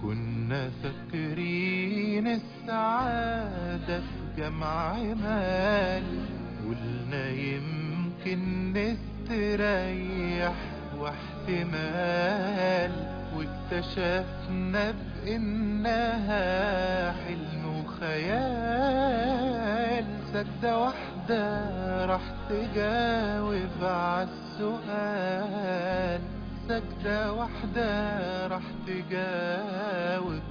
كنا فاكرين السعادة في جمع مال قلنا يمكن نستريح واحتمال واكتشفنا بإنها حلم وخيال سجدة واحدة راح تجاوب عالسؤال سجدة واحدة راح تجاوب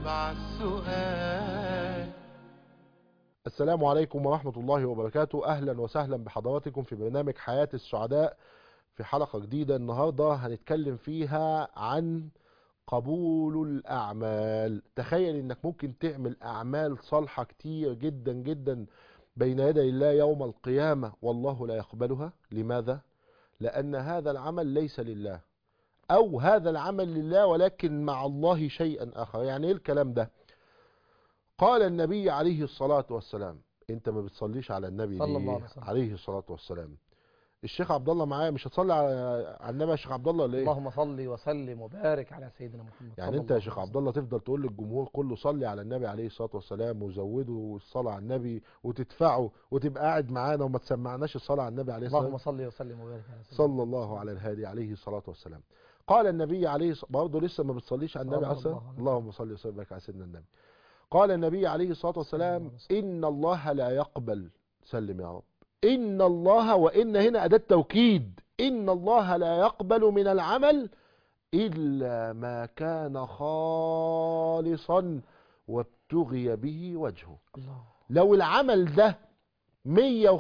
عالسؤال السلام عليكم ورحمة الله وبركاته أهلا وسهلا بحضراتكم في برنامج حياة السعداء في حلقة جديدة النهاردة هنتكلم فيها عن قبول الأعمال تخيل إنك ممكن تعمل أعمال صالحة كتير جدا جدا بين يدي الله يوم القيامة والله لا يقبلها لماذا؟ لأن هذا العمل ليس لله أو هذا العمل لله ولكن مع الله شيئا آخر يعني إيه الكلام ده؟ قال النبي عليه الصلاة والسلام انت ما بتصليش على النبي صلى ليه؟ الله عليه وسلم. عليه الصلاة والسلام الشيخ عبد الله معايا مش هتصلي على على النبي يا شيخ عبد الله ليه اللهم صل وسلم وبارك على سيدنا محمد يعني صلى انت يا الله شيخ عليه عبد الله تفضل تقول للجمهور كله صلي على النبي عليه الصلاة والسلام وزودوا الصلاة على النبي وتدفعه وتبقى قاعد معانا وما تسمعناش الصلاة على النبي عليه وسلم. الصلاة اللهم والسلام صل وسلم وبارك على سيدنا صلى الله على الهادي عليه الصلاة والسلام قال النبي عليه الصلاة برضه لسه ما بتصليش على النبي صلى عليه الصلاة الله عليه والسلام اللهم صل وسلم وبارك على سيدنا النبي قال النبي عليه الصلاة والسلام عليه وسلم. إن الله لا يقبل سلم يا رب إن الله وإن هنا أداة توكيد إن الله لا يقبل من العمل إلا ما كان خالصا وابتغي به وجهه الله لو العمل ده 150%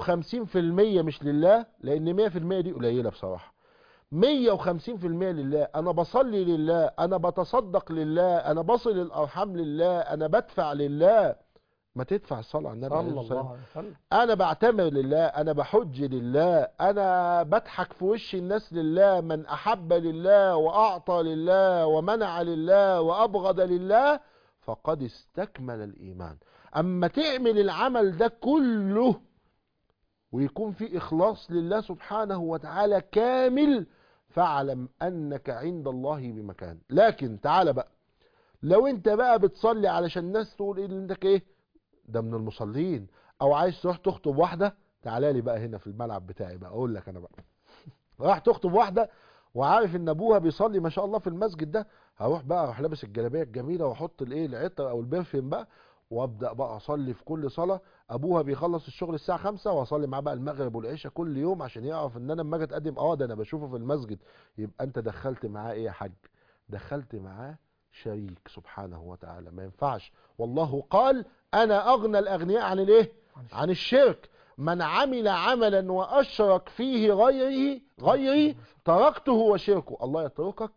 مش لله لان 100% دي قليلة بصراحة 150% لله انا بصلي لله انا بتصدق لله انا بصل الارحام لله انا بدفع لله ما تدفع الصلاة على النبي عليه صلى الصلاة الله والسلام عليه وسلم انا بعتمر لله انا بحج لله انا بضحك في وش الناس لله من احب لله واعطى لله ومنع لله وابغض لله فقد استكمل الايمان اما تعمل العمل ده كله ويكون في اخلاص لله سبحانه وتعالى كامل فاعلم انك عند الله بمكان لكن تعالى بقى لو انت بقى بتصلي علشان الناس تقول ايه اللي انت ايه ده من المصلين او عايز تروح تخطب واحده تعالى لي بقى هنا في الملعب بتاعي بقى اقول لك انا بقى راح تخطب واحده وعارف ان ابوها بيصلي ما شاء الله في المسجد ده هروح بقى اروح لابس الجلابيه الجميله واحط الايه العطر او البرفيوم بقى وابدا بقى اصلي في كل صلاه ابوها بيخلص الشغل الساعه 5 واصلي معاه بقى المغرب والعشاء كل يوم عشان يعرف ان انا لما اجي اتقدم اه ده انا بشوفه في المسجد يبقى انت دخلت معاه ايه يا حاج دخلت معاه شريك سبحانه وتعالى ما ينفعش والله قال انا اغنى الاغنياء عن الايه عن الشرك من عمل عملا واشرك فيه غيره غيري تركته وشركه الله يتركك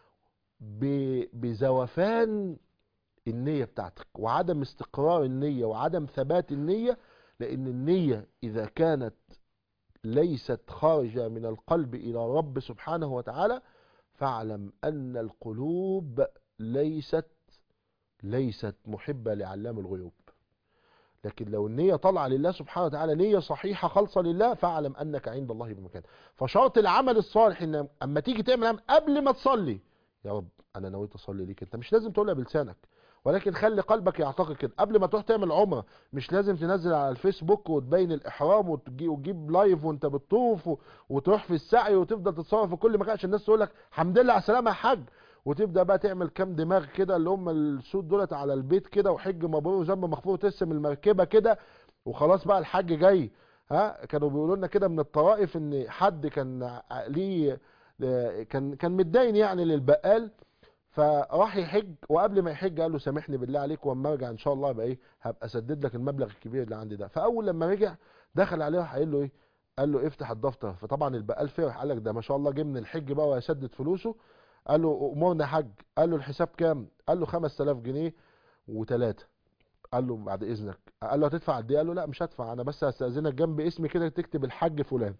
ب- بزوفان النية بتاعتك وعدم استقرار النية وعدم ثبات النية لان النية اذا كانت ليست خارجة من القلب الى الرب سبحانه وتعالى فاعلم ان القلوب ليست ليست محبة لعلام الغيوب لكن لو النية طالعة لله سبحانه وتعالى نية صحيحة خالصة لله فاعلم انك عند الله بمكان فشرط العمل الصالح ان اما تيجي تعمل عمل قبل ما تصلي يا رب انا نويت اصلي ليك انت مش لازم تقولها بلسانك ولكن خلي قلبك يعتقد كده قبل ما تروح تعمل عمره مش لازم تنزل على الفيسبوك وتبين الاحرام وتجي وتجيب لايف وانت بتطوف و- وتروح في السعي وتفضل تتصور في كل مكان عشان الناس تقول لك الحمد لله على السلامه يا حاج وتبدا بقى تعمل كام دماغ كده اللي هم السود دولت على البيت كده وحج مبرور وذنب مغفور وترسم المركبه كده وخلاص بقى الحج جاي ها كانوا بيقولوا لنا كده من الطرائف ان حد كان ليه كان كان متدين يعني للبقال فراح يحج وقبل ما يحج قال له سامحني بالله عليك واما ارجع ان شاء الله يبقى ايه هبقى اسدد لك المبلغ الكبير اللي عندي ده فاول لما رجع دخل عليه راح قايل له ايه قال له افتح الدفتر فطبعا البقال فرح قال لك ده ما شاء الله جه من الحج بقى وهيسدد فلوسه قال له امورنا يا حاج قال له الحساب كام قال له 5000 جنيه وثلاثه قال له بعد اذنك قال له هتدفع قد ايه قال له لا مش هدفع انا بس هستاذنك جنب اسمي كده تكتب الحاج فلان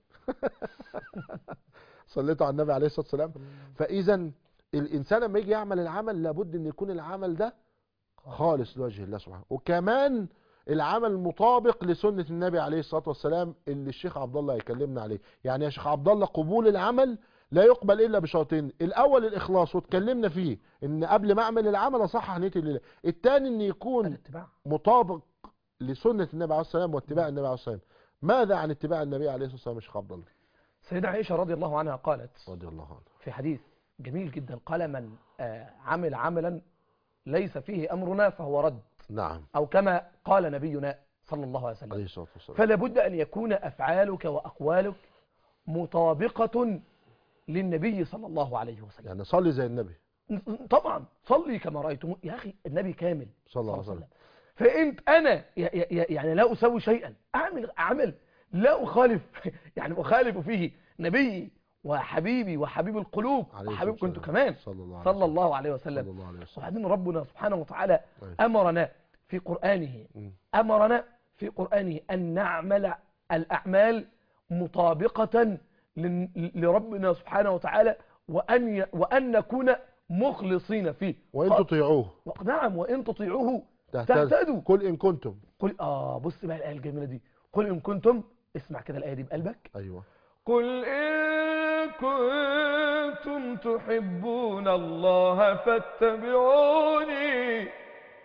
صليتوا على النبي عليه الصلاه والسلام فاذا الانسان لما يجي يعمل العمل لابد ان يكون العمل ده خالص لوجه الله سبحانه وكمان العمل مطابق لسنة النبي عليه الصلاة والسلام اللي الشيخ عبد الله يكلمنا عليه يعني يا شيخ عبد الله قبول العمل لا يقبل الا بشرطين الاول الاخلاص واتكلمنا فيه ان قبل ما اعمل العمل اصحح نيتي لله الثاني ان يكون الاتباع مطابق لسنه النبي عليه السلام واتباع النبي عليه السلام ماذا عن اتباع النبي عليه الصلاه والسلام يا شيخ عبد الله سيدة عائشة رضي الله عنها قالت رضي الله عنه في حديث جميل جدا قال من آه، عمل عملا ليس فيه أمرنا فهو رد نعم أو كما قال نبينا صلى الله عليه وسلم عليه الصلاه والسلام فلا بد أن يكون أفعالك وأقوالك مطابقة للنبي صلى الله عليه وسلم يعني صلي زي النبي طبعا صلي كما رأيتم يا أخي النبي كامل صلى الله عليه وسلم فانت انا ي- ي- ي- يعني لا اسوي شيئا اعمل عمل لا اخالف يعني اخالف فيه نبيي وحبيبي وحبيب القلوب عليه وحبيب الصلاة كنت والسلام. كمان صلى الله عليه صلى وسلم. الله عليه صلى وسلم الله عليه وسلم وبعدين ربنا سبحانه وتعالى أيوة. امرنا في قرانه مم. امرنا في قرانه ان نعمل الاعمال مطابقه لن- لربنا سبحانه وتعالى وان ي- وان نكون مخلصين فيه وان قال- تطيعوه نعم وان تطيعوه تهتدوا تهتدوا قل ان كنتم قل اه بص بقى الايه الجميله دي قل ان كنتم اسمع كده الايه دي بقلبك ايوه قل ان كنتم تحبون الله فاتبعوني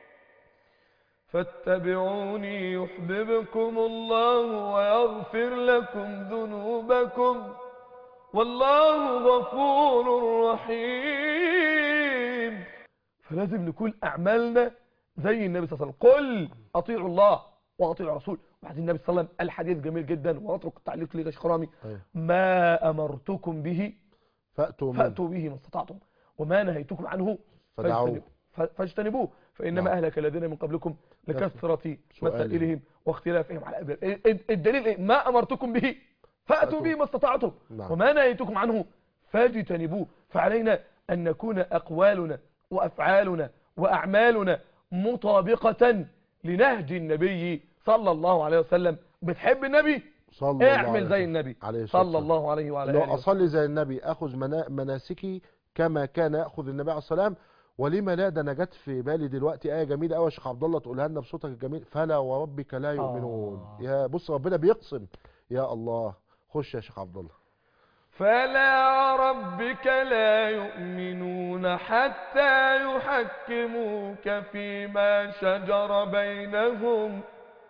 فاتبعوني يحببكم الله ويغفر لكم ذنوبكم والله غفور رحيم فلازم نكون اعمالنا زي النبي صلى الله عليه وسلم قل اطيعوا الله واطيعوا الرسول وبعدين النبي صلى الله عليه وسلم الحديث جميل جدا واترك التعليق لي يا شيخ رامي أيوة. ما امرتكم به فاتوا منه فاتوا به ما استطعتم وما نهيتكم عنه فدعوه فاجتنبوه- ف- فاجتنبوه فانما نعم. اهلك الذين من قبلكم لكثره سؤالهم. مسائلهم واختلافهم على أبناء ال- ال- الدليل ايه ما امرتكم به فاتوا فأتوا. به ما استطعتم نعم. وما نهيتكم عنه فاجتنبوه فعلينا ان نكون اقوالنا وافعالنا واعمالنا مطابقه لنهج النبي صلى الله عليه وسلم بتحب النبي صلى الله عليه اعمل زي وسلم. النبي عليه الصلاة صلى والسلام. الله عليه وعلى لو اله وسلم. اصلي زي النبي اخذ منا- مناسكي كما كان ياخذ النبي عليه الصلاه والسلام ولما لا ده انا جت في بالي دلوقتي ايه جميله قوي يا شيخ عبد الله تقولها لنا بصوتك الجميل فلا وربك لا يؤمنون آه. يا بص ربنا بيقسم يا الله خش يا شيخ عبد الله فلا ربك لا يؤمنون حتى يحكموك فيما شجر بينهم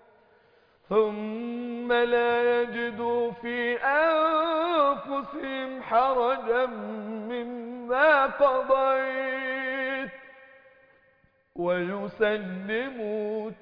ثم لا يجدوا في أنفسهم حرجا مما قضيت ويسلموا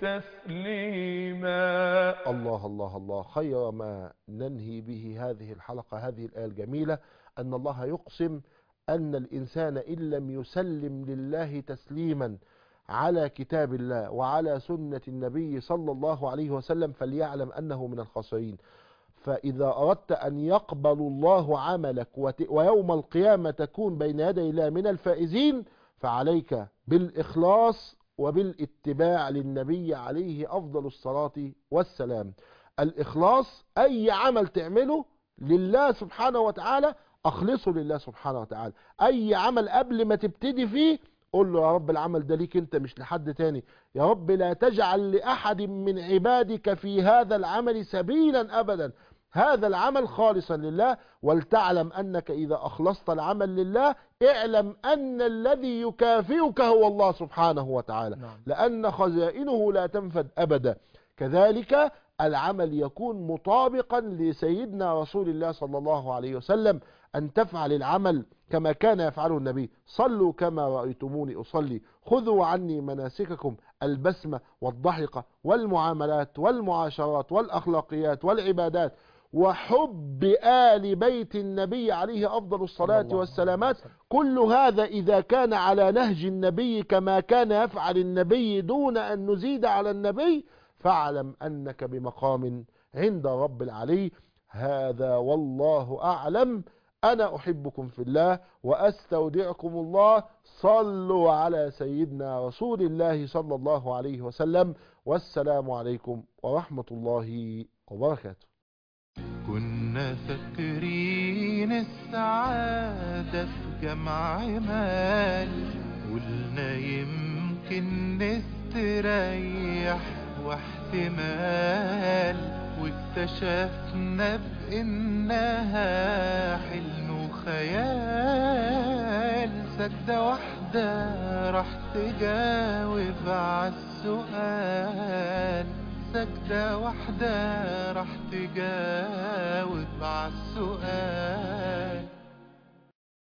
تسليما الله الله الله خير ما ننهي به هذه الحلقة هذه الآية الجميلة أن الله يقسم أن الإنسان إن لم يسلم لله تسليما على كتاب الله وعلى سنة النبي صلى الله عليه وسلم فليعلم أنه من الخاسرين فإذا أردت أن يقبل الله عملك وت- ويوم القيامة تكون بين يدي الله من الفائزين فعليك بالإخلاص وبالاتباع للنبي عليه أفضل الصلاة والسلام الإخلاص أي عمل تعمله لله سبحانه وتعالى أخلصه لله سبحانه وتعالى أي عمل قبل ما تبتدي فيه قول له يا رب العمل ده ليك انت مش لحد تاني يا رب لا تجعل لأحد من عبادك في هذا العمل سبيلا أبدا هذا العمل خالصا لله ولتعلم أنك إذا أخلصت العمل لله اعلم أن الذي يكافئك هو الله سبحانه وتعالى نعم. لأن خزائنه لا تنفد أبدا كذلك العمل يكون مطابقا لسيدنا رسول الله صلى الله عليه وسلم أن تفعل العمل كما كان يفعله النبي صلوا كما رأيتموني أصلي خذوا عني مناسككم البسمة والضحكة والمعاملات والمعاشرات والأخلاقيات والعبادات وحب آل بيت النبي عليه أفضل الصلاة الله والسلامات عليه وسلم. كل هذا إذا كان على نهج النبي كما كان يفعل النبي دون أن نزيد على النبي فاعلم أنك بمقام عند رب العلي هذا والله أعلم أنا أحبكم في الله وأستودعكم الله صلوا على سيدنا رسول الله صلى الله عليه وسلم والسلام عليكم ورحمة الله وبركاته كنا فاكرين السعادة في جمع مال قلنا يمكن نستريح واحتمال واكتشفنا بإنها حلم وخيال خيال سجدة واحدة راح تجاوب عالسؤال سجدة واحدة راح تجاوب عالسؤال